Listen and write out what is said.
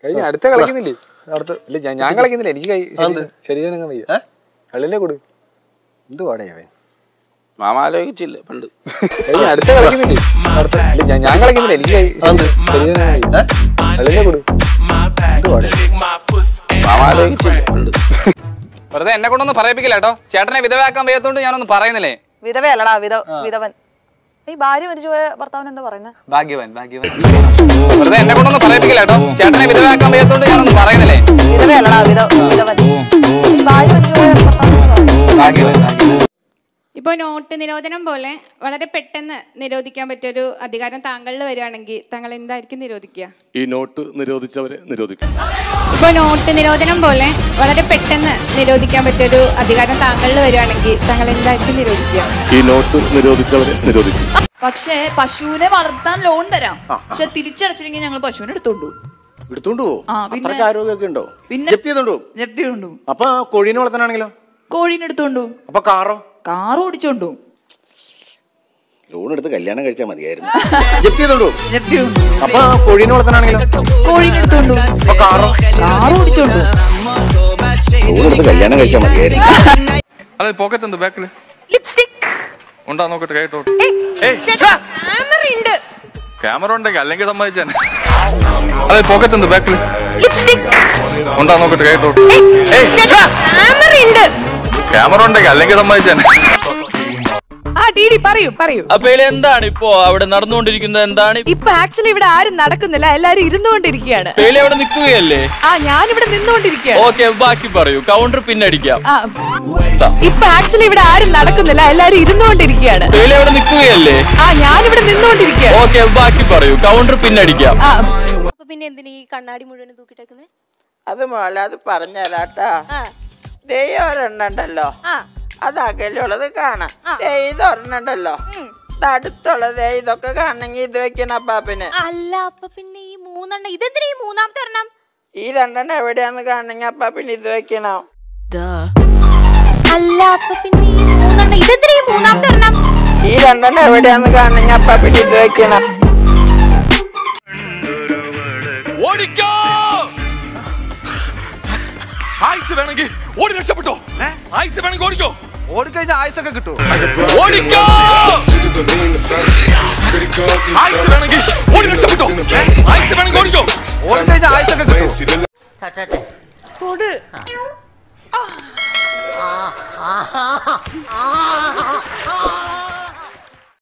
കഴിഞ്ഞ അടുത്ത കളിക്കുന്നില്ലേ അടുത്ത് ഇല്ല ഞാൻ- ഞാൻ കളിക്കുന്നില്ല എനിക്ക് കൈ ശരി- ശരീരം വയ്യ ഏ? കളിയിലെ കൊടു എന്തുവാടേ അവൻ മാമ ആലോചിച്ചില്ല പണ്ട് കഴിഞ്ഞ അടുത്ത കളിക്കുന്നില്ലേ ഇല്ല ഞാൻ- ഞാൻ കളിക്കുന്നില്ല എനിക്ക് കൈ ശരീരം വയ്യ കളിയിലെ കൊടു എന്തുവാടേ മാമ ആലോചിച്ചില്ല പണ്ട് വെറുതെ എന്നെ കൊണ്ടൊന്നും പറയിപ്പിക്കില്ല കേട്ടോ ചേട്ടനെ വിധവയാക്കാൻ വയ്യാത്തോണ്ട് ഞാനൊന്നും പറയുന്നില്ലേ വിധവയല്ലടാ വിധ വിധവൻ ഈ ഭാര്യ മരിച്ചുപോയ ഭർത്താവിന് എന്താ പറയുന്നത് ഭാഗ്യവാൻ ഭാഗ്യവാൻ വെറുതെ എന്നെ കൊണ്ടൊന്നും പറയിപ്പിക്കില്ല കേട്ടോ ചേട്ടനെ വിധവയാക്കാൻ വയ്യാത്തോണ്ട് ഞാനൊന്നും പറയുന്നില്ലേ വിധവയല്ലടാ വിധ വിധവൻ ഈ ഭാര്യ മരിച്ചുപോയ ഭർത്താവിന് എന്താ പറയുന്നത് ഭാഗ്യവാൻ ഭാഗ്യവാൻ ഇപ്പോൾ നോട്ട് നിരോധനം പോലെ വളരെ പെട്ടെന്ന് നിരോധിക്കാൻ പറ്റിയൊരു അധികാരം താങ്കളിൽ വരികയാണെങ്കിൽ താങ്കൾ എന്തായിരിക്കും നിരോധിക്കുക ഈ നോട്ട് നിരോധിച്ചവരെ നിരോധിക്കും ഇപ്പോൾ നോട്ട് നിരോധനം പോലെ വളരെ പെട്ടെന്ന് നിരോധിക്കാൻ പറ്റിയൊരു അധികാരം താങ്കളിൽ വരികയാണെങ്കിൽ താങ്കൾ എന്തായിരിക്കും നിരോധിക്കുക ഈ നോട്ട് നിരോധിച്ചവരെ നിരോധിക്കും പക്ഷേ പശുവിനെ വളർത്താൻ ലോൺ തരാം പക്ഷെ തിരിച്ചടച്ചില്ലെങ്കിൽ ഞങ്ങൾ പശുവിനെ എടുത്തോണ്ടു എടുത്തോണ്ട് പോവും ആ, പിന്നെ- അത്രയ്ക്ക് ആരോഗ്യമൊക്കെ ഉണ്ടോ പിന്നെ- ജപ്തി ചെയ്തോണ്ട് പോവും ജപ്തി കൊണ്ടു അപ്പൊ കോഴീനെ വളർത്താനാണെങ്കിലോ കോഴീനെ എടുത്തോണ്ടു അപ്പൊ കാറോ കാർ ഓടിച്ചോണ്ടു ലോൺ എടുത്ത് കല്യാണം കഴിച്ചാൽ മതിയായിരുന്നു ജപ്തി ചെയ്തോണ്ട് പോവും ജപ്തി കൊണ്ടു അപ്പൊ കോഴീനെ വളർത്താനാണെങ്കിലോ കോഴീനെ എടുത്തോണ്ടു അപ്പൊ കാറോ കാർ ഓടിച്ചോണ്ടു ലോൺ എടുത്ത് കല്യാണം കഴിച്ചാൽ മതിയായിരുന്നു അതെ പോക്കറ്റ് എന്ത് ബാക്കില് ലിപ്സ്റ്റിക് ഉണ്ടാ നോക്കട്ടെ കേട്ടോ ക്യാമറ ഉണ്ടെങ്കിൽ അല്ലെങ്കിൽ സമ്മതിച്ചാൻ അതെ പോക്കറ്റ് എന്ത് ബാക്കില് ലിപ്സ്റ്റിക് ഉണ്ടാ നോക്കട്ടെ കേട്ടോ ക്യാമറ ഉണ്ടെങ്കിൽ അല്ലെങ്കിൽ സമ്മതിച്ചാൻ ആ ടി ഡി പറയൂ പറയൂ അപ്പൊ എന്താണ് ഇപ്പോ അവിടെ നടന്നുകൊണ്ടിരിക്കുന്നത് എന്താണ് ഇപ്പൊ ആക്ച്വലി ഇവിടെ ആരും നടക്കുന്നില്ല എല്ലാരും ഇരുന്നുകൊണ്ടിരിക്കുകയാണ് പേലി അവിടെ നിൽക്കുകയല്ലേ ആ ഞാനിവിടെ നിന്നുകൊണ്ടിരിക്കുകയാണ് ഓക്കെ ബാക്കി പറയൂ കൗണ്ടർ പിന്നടിക്കാം ആ ഇപ്പൊ ആക്ച്വലി ഇവിടെ ആരും നടക്കുന്നില്ല എല്ലാരും ഇരുന്നുകൊണ്ടിരിക്കുകയാണ് പേലി അവിടെ നിൽക്കുകയല്ലേ ആ ഞാനിവിടെ നിന്നുകൊണ്ടിരിക്കുകയാണ് ഓക്കെ ബാക്കി പറയൂ കൗണ്ടർ പിന്നടിക്കാം ആ അപ്പൊ പിന്നെ എന്തിനാ ഈ കണ്ണാടി മുഴുവൻ തൂക്കിട്ടേക്കുന്നത് അത് മോളെ അത് പറഞ്ഞുതരാട്ടാ ദൈവം ഒരെണ്ണുണ്ടല്ലോ അത് അകലുള്ളത് കാണാം ഇത് ഒരെണ്ണുണ്ടല്ലോ ഇത് അടുത്തുള്ളത് ഇതൊക്കെ കാണണമെങ്കിൽ ഇത് വെക്കണം അപ്പാപ്പിന് അല്ല അപ്പൊ പിന്നെ ഈ മൂന്നെണ്ണം ഇതെന്തിനാ ഈ മൂന്നാമത്തെ ഒരെണ്ണം ഈ രണ്ടെണ്ണം എവിടെയാന്ന് കാണണമെങ്കിൽ അപ്പാപ്പിന് ഇത് വെക്കണം അല്ല അപ്പൊ പിന്നെ ഈ മൂന്നെണ്ണം ഇതെന്തിനാ ഈ മൂന്നാമത്തെ ഒരെണ്ണം ഈ രണ്ടെണ്ണം എവിടെയാന്ന് കാണണമെങ്കിൽ അപ്പാപ്പിന് ഇത് വെക്കണം ഓടിക്കോ ആയിസ് വേണമെങ്കിൽ ഓടി രക്ഷപ്പെട്ടോ ആയിസ് വേണമെങ്കിൽ ഓടിക്കോ ഓടിക്കഴിഞ്ഞാൽ ആയുസൊക്കെ കിട്ടും ഓടിക്കോ ആയിസ് വേണമെങ്കിൽ ഓടി രക്ഷപ്പെട്ടോ ആയിസ് വേണമെങ്കിൽ ഓടിക്കോ ഓടിക്കഴിഞ്ഞാൽ ആയുസൊക്കെ കിട്ടും തൊട്